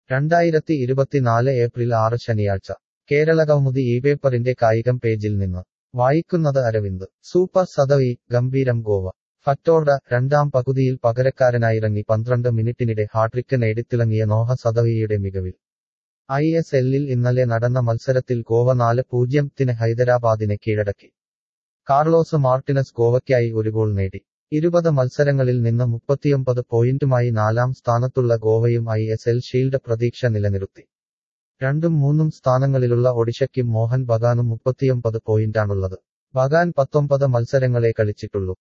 രണ്ടായിരത്തി ഇരുപത്തിനാല് ഏപ്രിൽ ആറ് ശനിയാഴ്ച കേരളകൗമുദി ഈ പേപ്പറിന്റെ കായികം പേജിൽ നിന്ന് വായിക്കുന്നത് അരവിന്ദ് സൂപ്പർ സദവി ഗംഭീരം ഗോവ ഫറ്റോർഡ രണ്ടാം പകുതിയിൽ പകരക്കാരനായിറങ്ങി പന്ത്രണ്ട് മിനിറ്റിനിടെ ഹാട്രിക്ക് നേടിത്തിളങ്ങിയ നോഹ സദവിയുടെ മികവിൽ ഐ എസ് എല്ലിൽ ഇന്നലെ നടന്ന മത്സരത്തിൽ ഗോവ നാല് പൂജ്യത്തിന് ഹൈദരാബാദിനെ കീഴടക്കി കാർലോസ് മാർട്ടിനസ് ഗോവയ്ക്കായി ഒരു ഗോൾ നേടി ഇരുപത് മത്സരങ്ങളിൽ നിന്ന് മുപ്പത്തിയൊമ്പത് പോയിന്റുമായി നാലാം സ്ഥാനത്തുള്ള ഗോവയും ഐ എസ് എൽ ഷീൽഡ് പ്രതീക്ഷ നിലനിർത്തി രണ്ടും മൂന്നും സ്ഥാനങ്ങളിലുള്ള ഒഡിഷയ്ക്കും മോഹൻ ബഗാനും മുപ്പത്തിയൊമ്പത് പോയിന്റാണുള്ളത് ബഗാൻ പത്തൊമ്പത് മത്സരങ്ങളെ കളിച്ചിട്ടുള്ളൂ